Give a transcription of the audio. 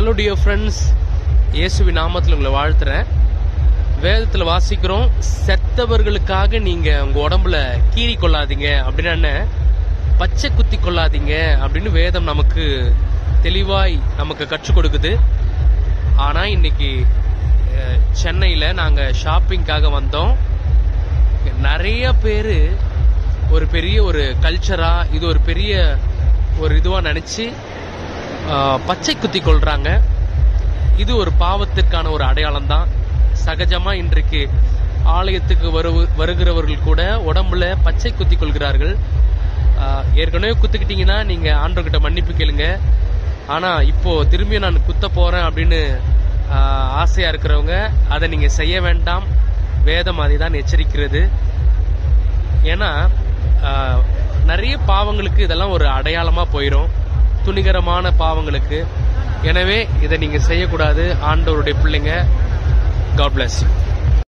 hello dear friends இயேசுவி நாமத்தில் உங்களை வாழ்த்துறேன் வேதத்தில் வாசிக்கிறோம் செத்தவர்களுக்காக நீங்க உங்க உடம்புல கீறி கொள்ளாதீங்க அப்படின்னு என்ன பச்சை குத்தி கொள்ளாதீங்க அப்படின்னு வேதம் நமக்கு தெளிவாய் நமக்கு கற்றுக் கொடுக்குது ஆனா இன்னைக்கு அஹ், சென்னையில நாங்க ஷாப்பிங்காக வந்தோம் நிறைய பேரு ஒரு பெரிய ஒரு கல்ச்சரா இது ஒரு பெரிய ஒரு இதுவா நினைச்சு ஆஹ், பச்சை குத்தி கொள்றாங்க இது ஒரு பாவத்திற்கான ஒரு அடையாளம் தான் சகஜமா இன்றைக்கு ஆலயத்துக்கு வரு வருகிறவர்கள் கூட உடம்புல பச்சை குத்தி கொள்கிறார்கள் ஆஹ், ஏற்கனவே குத்துக்கிட்டீங்கன்னா நீங்க ஆண்டவர்கிட்ட மன்னிப்பு கேளுங்க ஆனா இப்போ திரும்பி நான் குத்த போறேன் அப்படின்னு ஆஹ், ஆசையா இருக்கிறவங்க அதை நீங்க செய்ய வேண்டாம் வேதம் அதை தான் எச்சரிக்கிறது ஏன்னா ஆஹ், நிறைய பாவங்களுக்கு இதெல்லாம் ஒரு அடையாளமா போயிடும் துணிகரமான பாவங்களுக்கு எனவே இதை நீங்க செய்யக்கூடாது ஆண்டவருடைய பிள்ளைங்க காட் bless you